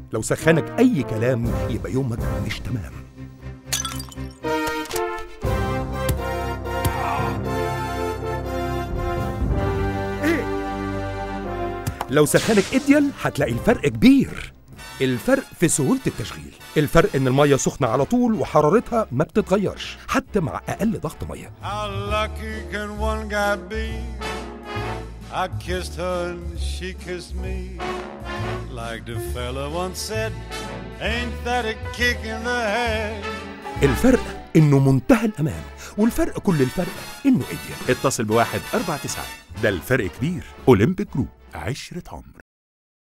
لو سخنك اي كلام يبقى يومك مش تمام ايه لو سخنك اديال هتلاقي الفرق كبير الفرق في سهولة التشغيل الفرق ان المية سخنة على طول وحرارتها ما بتتغيرش حتى مع اقل ضغط مية How lucky can one guy be? I kissed her and she kissed me. Like the fella once said, ain't that a kick in the head? الفرق انه منتهى الامان والفرق كل الفرق انه اديال اتصل بواحد أربعة تسعة ده الفرق كبير أولمبيك جروب عشرة عمر